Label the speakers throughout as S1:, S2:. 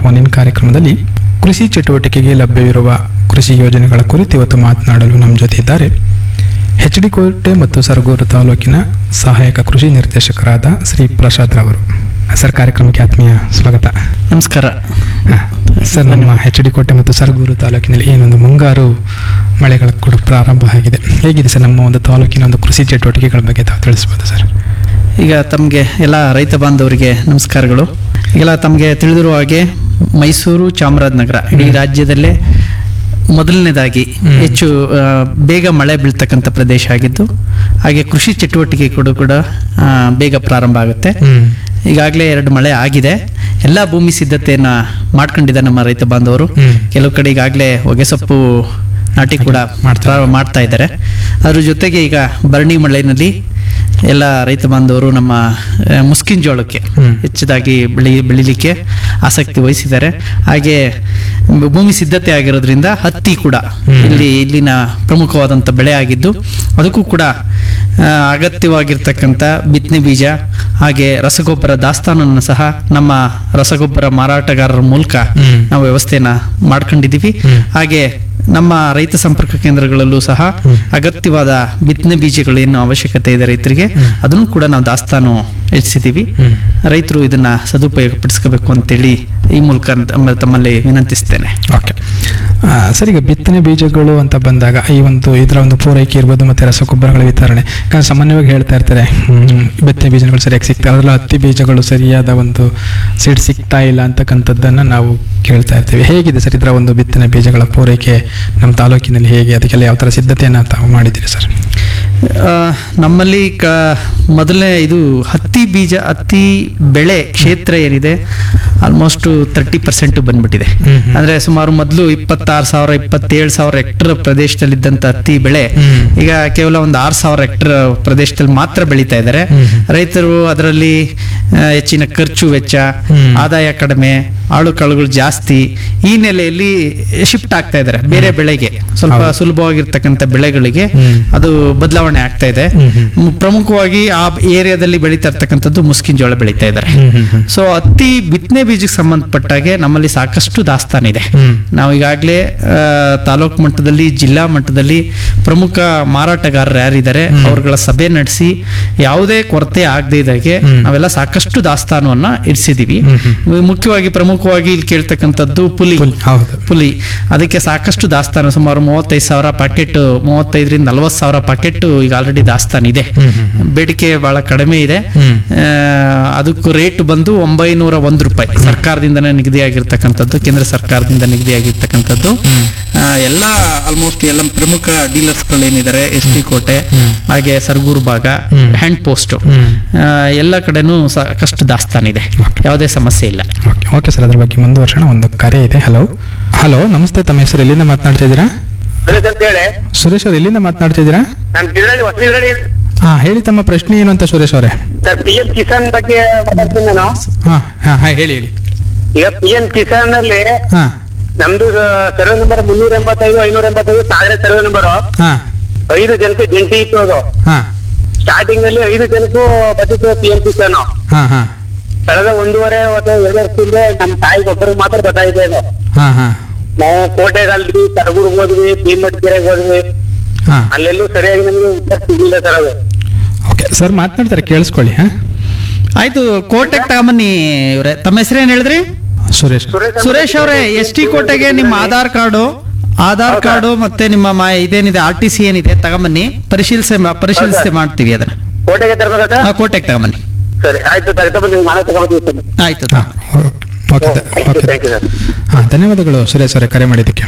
S1: Phone in ಕಾರ್ಯಕ್ರಮದಲ್ಲಿ ಕೃಷಿ ಚಟುವಟಿಕೆಗೆ ಲಭ್ಯವಿರುವ ಕೃಷಿ ಯೋಜನೆಗಳ ಕುರಿತು ಇವತ್ತು ಮಾತನಾಡಲು ನಮ್ಮ ಜೊತೆ ಇದ್ದಾರೆ ಎಚ್ ಡಿ ಕೋಟೆ ಮತ್ತು ಸರಗೂರು ತಾಲೂಕಿನ ಸಹಾಯಕ ಕೃಷಿ ನಿರ್ದೇಶಕರಾದ ಶ್ರೀ ಪ್ರಸಾದ್ ರವರು ಸರ್ ಕಾರ್ಯಕ್ರಮಕ್ಕೆ ಆತ್ಮೀಯ ಸ್ವಾಗತ
S2: ನಮಸ್ಕಾರ
S1: ಹಾ, ಸರ್ ನಮ್ಮ ಎಚ್ ಡಿ ಕೋಟೆ ಮತ್ತು ಸರಗೂರು ತಾಲೂಕಿನಲ್ಲಿ ಏನೊಂದು ಮುಂಗಾರು ಮಳೆಗಳ ಕೂಡ ಪ್ರಾರಂಭ ಆಗಿದೆ ಹೇಗಿದೆ ಸರ್ ನಮ್ಮ ಒಂದು ತಾಲೂಕಿನ ಒಂದು ಕೃಷಿ ಚಟುವಟಿಕೆಗಳ ಬಗ್ಗೆ ತಾವು ತಿಳಿಸ್ಬೋದು ಸರ್
S2: ಈಗ ತಮಗೆ ಎಲ್ಲ ರೈತ ಬಾಂಧವರಿಗೆ ನಮಸ್ಕಾರಗಳು ಈಗೆಲ್ಲ ತಮಗೆ ತಿಳಿದಿರುವ ಹಾಗೆ ಮೈಸೂರು ಚಾಮರಾಜನಗರ ಇಡೀ ರಾಜ್ಯದಲ್ಲೇ ಮೊದಲನೇದಾಗಿ
S1: ಹ್ಮ್.
S2: ಹೆಚ್ಚು ಆ, ಬೇಗ ಮಳೆ ಬೀಳ್ತಕ್ಕಂಥ ಪ್ರದೇಶ ಆಗಿದ್ದು ಹಾಗೆ ಕೃಷಿ ಚಟುವಟಿಕೆ ಕೂಡ ಕೂಡ ಆ, ಬೇಗ ಪ್ರಾರಂಭ ಆಗುತ್ತೆ
S1: ಹ್ಮ್
S2: ಈಗಾಗಲೇ ಎರಡು ಮಳೆ ಆಗಿದೆ ಎಲ್ಲ ಭೂಮಿ ಸಿದ್ಧತೆಯನ್ನ ಮಾಡ್ಕೊಂಡಿದ್ದಾರೆ ನಮ್ಮ ರೈತ ಬಾಂಧವರು
S1: ಹ್ಮ್.
S2: ಕೆಲವು ಕಡೆ ಈಗಾಗಲೇ ಹೊಗೆಸೊಪ್ಪು ನಾಟಿ ಕೂಡ
S1: ಮಾಡ್ತಾ
S2: ಪ್ರಾರಂಭ ಮಾಡ್ತಾ ಇದ್ದಾರೆ ಅದ್ರ ಜೊತೆಗೆ ಈಗ ಭರಣಿ ಮಳೆಯಲ್ಲಿ ಎಲ್ಲ ರೈತ ಬಾಂಧವರು ನಮ್ಮ ಆ, ಮುಸ್ಕಿನ್ ಜೋಳಕ್ಕೆ
S1: ಹ್ಮ್.
S2: ಹೆಚ್ಚದಾಗಿ ಬೆಳಿ ಬೆಳಿಲಿಕ್ಕೆ ಆಸಕ್ತಿ ವಹಿಸಿದ್ದಾರೆ ಹಾಗೆ ಭೂಮಿ ಸಿದ್ಧತೆ ಆಗಿರೋದ್ರಿಂದ ಹತ್ತಿ ಕೂಡ
S1: ಹ್ಮ್.
S2: ಇಲ್ಲಿ ಇಲ್ಲಿನ ಪ್ರಮುಖವಾದಂಥ ಬೆಳೆ ಆಗಿದ್ದು ಅದಕ್ಕೂ ಕೂಡ ಆ, ಅಗತ್ಯವಾಗಿರ್ತಕ್ಕಂಥ ಬಿತ್ತನೆ ಬೀಜ ಹಾಗೆ ರಸಗೊಬ್ಬರ ದಾಸ್ತಾನನ್ನು ಸಹ ನಮ್ಮ ರಸಗೊಬ್ಬರ ಮಾರಾಟಗಾರರ ಮೂಲಕ
S1: ಹ್ಮ್.
S2: ನಾವು ವ್ಯವಸ್ಥೆನ ಮಾಡ್ಕೊಂಡಿದ್ದೀವಿ
S1: ಹ್ಮ್.
S2: ಹಾಗೆ ನಮ್ಮ ರೈತ ಸಂಪರ್ಕ ಕೇಂದ್ರಗಳಲ್ಲೂ ಸಹ
S1: ಹ್ಮ್.
S2: ಅಗತ್ಯವಾದ ಬಿತ್ತನೆ ಬೀಜಗಳು ಏನು ಅವಶ್ಯಕತೆ ಇದೆ ರೈತರಿಗೆ
S1: ಹ್ಮ್.
S2: ಅದನ್ನು ಕೂಡ ನಾವು ದಾಸ್ತಾನು ಹೆಚ್ಚಿಸಿದ್ದೀವಿ
S1: ಹ್ಮ್.
S2: ರೈತರು ಇದನ್ನ ಸದುಪಯೋಗ ಪಡಿಸ್ಕೋಬೇಕು ಅಂತೇಳಿ ಈ ಮೂಲಕ ತಮ್ಮ- ತಮ್ಮಲ್ಲಿ ವಿನಂತಿಸ್ತೇನೆ
S1: ಓಕೆ ಆ, ಸರ್ ಈಗ ಬಿತ್ತನೆ ಬೀಜಗಳು ಅಂತ ಬಂದಾಗ ಈ ಒಂದು ಇದರ ಒಂದು ಪೂರೈಕೆ ಇರ್ಬೋದು ಮತ್ತೆ ರಸಗೊಬ್ಬರಗಳ ವಿತರಣೆ ಯಾಕಂದ್ರೆ ಸಾಮಾನ್ಯವಾಗಿ ಹೇಳ್ತಾ ಇರ್ತಾರೆ ಹ್ಮ್, ಬಿತ್ತನೆ ಬೀಜಗಳು ಸರಿಯಾಗಿ ಸಿಗ್ತಾ ಅದರಲ್ಲೂ ಹತ್ತಿ ಬೀಜಗಳು ಸರಿಯಾದ ಒಂದು ಸೀಡ್ ಸಿಗ್ತಾ ಇಲ್ಲ ಅಂತಕ್ಕಂಥದ್ದನ್ನು ನಾವು ಕೇಳ್ತಾ ಇರ್ತೀವಿ ಹೇಗಿದೆ ಸರ್ ಇದರ ಒಂದು ಬಿತ್ತನೆ ಬೀಜಗಳ ಪೂರೈಕೆ ನಮ್ಮ ತಾಲೂಕಿನಲ್ಲಿ ಹೇಗೆ ಅದಕ್ಕೆಲ್ಲ ಯಾವ ಥರ ಸಿದ್ಧತೆಯನ್ನು ತಾವು ಮಾಡಿದ್ದೀರಿ ಸರ್
S2: ಆ, ನಮ್ಮಲ್ಲಿ ಕ ಮೊದಲನೇ ಇದು ಹತ್ತಿ ಬೀಜ ಹತ್ತಿ ಬೆಳೆ ಕ್ಷೇತ್ರ ಏನಿದೆ ಆಲ್ಮೋಸ್ಟ್ ತರ್ಟಿ ಪರ್ಸೆಂಟ್ ಬಂದ್ಬಿಟ್ಟಿದೆ
S1: ಹ್ಮ್ ಹ್ಮ್.
S2: ಅಂದ್ರೆ ಸುಮಾರು ಮೊದಲು ಇಪ್ಪತ್ತಾರು ಸಾವಿರ ಇಪ್ಪತ್ತೇಳು ಸಾವಿರ ಹೆಕ್ಟರ್ ಪ್ರದೇಶದಲ್ಲಿದ್ದಂಥ ಹತ್ತಿ ಬೆಳೆ
S1: ಹ್ಮ್.
S2: ಈಗ ಕೇವಲ ಒಂದು ಆರು ಸಾವಿರ ಹೆಕ್ಟರ್ ಪ್ರದೇಶದಲ್ಲಿ ಮಾತ್ರ ಬೆಳೀತಾ ಇದ್ದಾರೆ
S1: ಹ್ಮ್ ಹ್ಮ್.
S2: ರೈತರು ಅದರಲ್ಲಿ ಆ, ಹೆಚ್ಚಿನ ಖರ್ಚು ವೆಚ್ಚ
S1: ಹ್ಮ್.
S2: ಆದಾಯ ಕಡಿಮೆ ಆಳು ಕಾಳುಗಳು ಜಾಸ್ತಿ ಈ ನೆಲೆಯಲ್ಲಿ ಶಿಫ್ಟ್ ಆಗ್ತಾ ಇದ್ದಾರೆ ಬೇರೆ ಬೆಳೆಗೆ ಸ್ವಲ್ಪ
S1: ಹೌದು.
S2: ಸುಲಭವಾಗಿರ್ತಕ್ಕಂಥ ಬೆಳೆಗಳಿಗೆ
S1: ಹ್ಮ್.
S2: ಅದು ಬದಲಾವಣೆ ಆಗ್ತಾ ಇದೆ
S1: ಹ್ಮ್ ಹ್ಮ್.
S2: ಮ್, ಪ್ರಮುಖವಾಗಿ ಆ ಏರಿಯಾದಲ್ಲಿ ಬೆಳೀತಾ ಇರ್ತಕ್ಕಂಥದ್ದು ಮುಸ್ಕಿನ್ ಜೋಳ ಬೆಳೀತಾ ಇದ್ದಾರೆ
S1: ಹ್ಮ್ ಹ್ಮ್ ಹ್ಮ್.
S2: ಸೊ ಹತ್ತಿ ಬಿತ್ತನೆ ಬೀಜಕ್ಕೆ ಸಂಬಂಧಪಟ್ಟಾಗೆ ನಮ್ಮಲ್ಲಿ ಸಾಕಷ್ಟು ದಾಸ್ತಾನಿದೆ
S1: ಹ್ಮ್.
S2: ನಾವು ಈಗಾಗಲೇ ತಾಲೂಕು ಮಟ್ಟದಲ್ಲಿ ಜಿಲ್ಲಾ ಮಟ್ಟದಲ್ಲಿ ಪ್ರಮುಖ ಮಾರಾಟಗಾರರು ಯಾರಿದ್ದಾರೆ ಅವ್ರಗಳ ಸಭೆ ನಡೆಸಿ ಯಾವುದೇ ಕೊರತೆ ಆಗದೇ ಇದ್ದಾಗೆ
S1: ಹ್ಮ್.
S2: ನಾವೆಲ್ಲ ಸಾಕಷ್ಟು ದಾಸ್ತಾನವನ್ನ ಇರಿಸಿದೀವಿ
S1: ಹ್ಮ್ ಹ್ಮ್.
S2: ಮುಖ್ಯವಾಗಿ ಪ್ರಮುಖವಾಗಿ ಇಲ್ಲಿ ಕೇಳ್ತಕ್ಕಂಥದ್ದು ಪುಲಿ
S1: ಪುಲಿ, ಹೌದು.
S2: ಪುಲಿ ಅದಕ್ಕೆ ಸಾಕಷ್ಟು ದಾಸ್ತಾನು ಸುಮಾರು ಮೂವತ್ತೈದು ಸಾವಿರ ಪ್ಯಾಕೆಟ್ ಮೂವತ್ತೈದರಿಂದ ನಲವತ್ತು ಸಾವಿರ ಪ್ಯಾಕೆಟ್ ಈಗ ಆಲ್ರೆಡಿ ದಾಸ್ತಾನು ಇದೆ
S1: ಹ್ಮ್ ಹ್ಮ್ ಹ್ಮ್.
S2: ಬೇಡಿಕೆ ಬಹಳ ಕಡಿಮೆ ಇದೆ
S1: ಹ್ಮ್.
S2: ಆ, ಅದಕ್ಕೂ ರೇಟ್ ಬಂದು ಒಂಬೈನೂರ ಒಂದು ರೂಪಾಯಿ ಸರ್ಕಾರದಿಂದನೇ ನಿಗದಿಯಾಗಿರ್ತಕ್ಕಂಥದ್ದು ಕೇಂದ್ರ ಸರ್ಕಾರದಿಂದ ನಿಗದಿಯಾಗಿರ್ತಕ್ಕಂಥದ್ದು ಆ, ಎಲ್ಲ ಆಲ್ಮೋಸ್ಟ್ ಎಲ್ಲ ಪ್ರಮುಖ ಡೀಲರ್ಸ್ಗಳೇನಿದ್ದಾರೆ ಎಸ್ ಟಿ ಕೋಟೆ
S1: ಹ್ಮ್.
S2: ಹಾಗೆ ಸರಗೂರು ಭಾಗ
S1: ಹ್ಮ್.
S2: ಹ್ಯಾಂಡ್ ಪೋಸ್ಟ್
S1: ಹ್ಮ್.
S2: ಎಲ್ಲ ಕಡೆನೂ ಸಾಕಷ್ಟು ದಾಸ್ತಾನಿದೆ
S1: Okay.
S2: ಯಾವುದೇ ಸಮಸ್ಯೆ ಇಲ್ಲ
S1: ಓಕೆ ಓಕೆ ಸರ್ ಅದ್ರ ಬಗ್ಗೆ ಮುಂದುವರ್ಸೋಣ ಒಂದು ಕರೆ ಇದೆ ಹಲೋ ಹಲೋ ನಮಸ್ತೆ ತಮ್ಮ ಹೆಸರು ಎಲ್ಲಿಂದ ಮಾತನಾಡ್ತಾ ಇದ್ದೀರಾ
S3: ಸುರೇಶ್ ಅಂತ ಹೇಳಿ
S1: ಸುರೇಶ್ ಅವ್ರು ಎಲ್ಲಿಂದ ಮಾತನಾಡ್ತಾ ಇದ್ದೀರಾ
S3: ನಾನು ಬಿದ್ರಳ್ಳಿ ಹೊಸ ಬಿದ್ರಳ್ಳಿ
S1: ಹಾ ಹೇಳಿ ತಮ್ಮ ಪ್ರಶ್ನೆ ಏನು ಅಂತ ಸುರೇಶ್ ಅವರೇ
S3: ಸರ್ ಪಿ ಎಂ ಕಿಸಾನ್ ಬಗ್ಗೆ ಮಾತಾಡ್ತೀನಿ ನಾನು
S1: ಹಾ ಹಾ ಹಾ ಹೇಳಿ ಹೇಳಿ
S3: ಈಗ ಪಿ ಎಂ ಕಿಸಾನ್ ಅಲ್ಲಿ
S1: ಹಾ
S3: ನಮ್ದು ಸರ್ವೆ ನಂಬರ್ ಮುನ್ನೂರ ಎಂಬತ್ತೈದು ಐನೂರ ಎಂಬತ್ತೈದು ಸಾವಿರ ಸರ್ವೆ ನಂಬರ್
S1: ಹಾ
S3: ಐದು ಜನಕ್ಕೆ ಜಂಟಿ ಇತ್ತು ಅದು
S1: ಹಾ
S3: ಸ್ಟಾರ್ಟಿಂಗ್ ಅಲ್ಲಿ ಐದು ಜನಕ್ಕೂ ಬದುಕು ಪಿ ಎಂ ಕಿಸಾನ್
S1: ಹಾ ಹಾ
S3: ಕಳೆದ ಒಂದೂವರೆ ಅಥವಾ ಎರಡು ವರ್ಷದಿಂದ ನಮ್ಮ ತಾಯಿಗೆ ಒಬ್ಬರಿಗೆ ಮಾತ್ರ ಗೊತ್ತಾಗಿದೆ ಇದು
S1: ಹಾ ಹಾ
S3: ನಾವು ಕೋಟೆಗಲ್ವಿ ತರಗೂರ್ಗ್ ಹೋದ್ವಿ ಭೀಮಟ್ಕೆರೆಗೆ ಹೋದ್ವಿ
S1: ಹಾ
S3: ಅಲ್ಲೆಲ್ಲೂ ಸರಿಯಾಗಿ ನಮ್ಗೆ ಉತ್ತರ ಸಿಗ್ಲಿಲ್ಲ ಸರ್ ಅದು
S1: ಓಕೆ ಸರ್ ಮಾತನಾಡ್ತಾರೆ ಕೇಳಿಸ್ಕೊಳ್ಳಿ ಹಾ
S2: ಆಯ್ತು ಕೋಟೆಗೆ ತಗೊಂಬನ್ನಿ ಇವ್ರೆ ತಮ್ಮ ಹೆಸರೇನು ಹೇಳಿದ್ರಿ
S1: ಸುರೇಶ್
S3: ಸುರೇಶ್ ಅಂತ
S2: ಸುರೇಶ್ ಅವರೇ ಎಸ್ ಟಿ ಕೋಟೆಗೆ ನಿಮ್ಮ ಆಧಾರ್ ಕಾರ್ಡು ಆಧಾರ್
S3: ಹೌದಾ?
S2: ಕಾರ್ಡು ಮತ್ತೆ ನಿಮ್ಮ ಮಾ ಇದೇನಿದೆ ಆರ್ ಟಿ ಸಿ ಏನಿದೆ ತಗೊಂಬನ್ನಿ ಪರಿಶೀಲಿಸಿ ಪರಿಶೀಲಿಸಿ
S3: ಹೌದಾ?
S2: ಮಾಡ್ತೀವಿ ಅದನ್ನ
S3: ಕೋಟೆಗೆ ತರಬೇಕಾ
S2: ಆ, ಕೋಟೆಗೆ ತಗೊಂಬನ್ನಿ
S3: ಸರಿ ಆಯ್ತು ತಗೊಂಡು ನೀವು ನಾಳೆ ತಗೊಂಡ್ಬರ್ತೀವಿ ಸರ್
S2: ಆಯ್ತು
S1: ಹಾ okay okay
S3: thank you sir
S1: ಹಾ ಧನ್ಯವಾದಗಳು ಸುರೇಶ್ ಅವರೇ ಕರೆ ಮಾಡಿದ್ದಕ್ಕೆ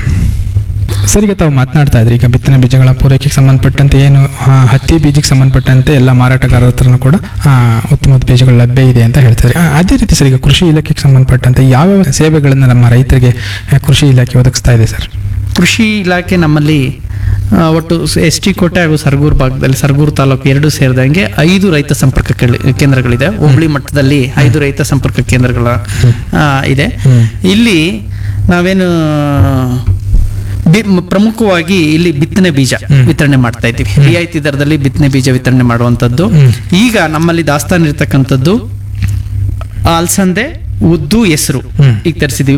S1: ಸರ್ ಈಗ ತಾವು ಮಾತನಾಡ್ತಾ ಇದ್ರಿ ಈಗ ಬಿತ್ತನೆ ಬೀಜಗಳ ಪೂರೈಕೆಗೆ ಸಂಬಂಧಪಟ್ಟಂತೆ ಏನು ಆ, ಹತ್ತಿ ಬೀಜಕ್ಕೆ ಸಂಬಂಧಪಟ್ಟಂತೆ ಎಲ್ಲ ಮಾರಾಟಗಾರರ ಹತ್ರನೂ ಕೂಡ ಆ, ಉತ್ತಮವಾದ ಬೀಜಗಳು ಲಭ್ಯ ಇದೆ ಅಂತ ಹೇಳ್ತಾರೆ ಆ, ಅದೇ ರೀತಿ ಸರ್ ಈಗ ಕೃಷಿ ಇಲಾಖೆಗೆ ಸಂಬಂಧಪಟ್ಟಂತೆ ಯಾವ್ಯಾವ ಸೇವೆಗಳನ್ನು ನಮ್ಮ ರೈತರಿಗೆ ಆ, ಕೃಷಿ ಇಲಾಖೆ ಒದಗಿಸ್ತಾ ಇದೆ ಸರ್
S2: ಕೃಷಿ ಇಲಾಖೆ ನಮ್ಮಲ್ಲಿ ಆ, ಒಟ್ಟು ಎಸ್ ಟಿ ಕೋಟೆ ಹಾಗೂ ಸರಗೂರು ಭಾಗದಲ್ಲಿ ಸರಗೂರು ತಾಲೂಕು ಎರಡು ಸೇರಿದಂಗೆ ಐದು ರೈತ ಸಂಪರ್ಕ ಕೇಳಿ- ಕೇಂದ್ರಗಳಿದೆ ಹೋಬಳಿ ಮಟ್ಟದಲ್ಲಿ ಐದು ರೈತ ಸಂಪರ್ಕ ಕೇಂದ್ರಗಳ ಆ, ಇದೆ
S1: ಹ್ಮ್.
S2: ಇಲ್ಲಿ ನಾವೇನು ಬಿ- ಮ್- ಪ್ರಮುಖವಾಗಿ ಇಲ್ಲಿ ಬಿತ್ತನೆ ಬೀಜ
S1: ಹ್ಮ್.
S2: ವಿತರಣೆ ಮಾಡ್ತಾ ಇದ್ದೀವಿ ರಿಯಾಯಿತಿ ದರದಲ್ಲಿ ಬಿತ್ತನೆ ಬೀಜ ವಿತರಣೆ ಮಾಡುವಂತದ್ದು
S1: ಹ್ಮ್.
S2: ಈಗ ನಮ್ಮಲ್ಲಿ ದಾಸ್ತಾನು ಇರ್ತಕ್ಕಂಥದ್ದು ಅಲಸಂದೆ ಉದ್ದು ಹೆಸರು
S1: ಹ್ಮ್.
S2: ಈಗ ತರಿಸಿದೀವಿ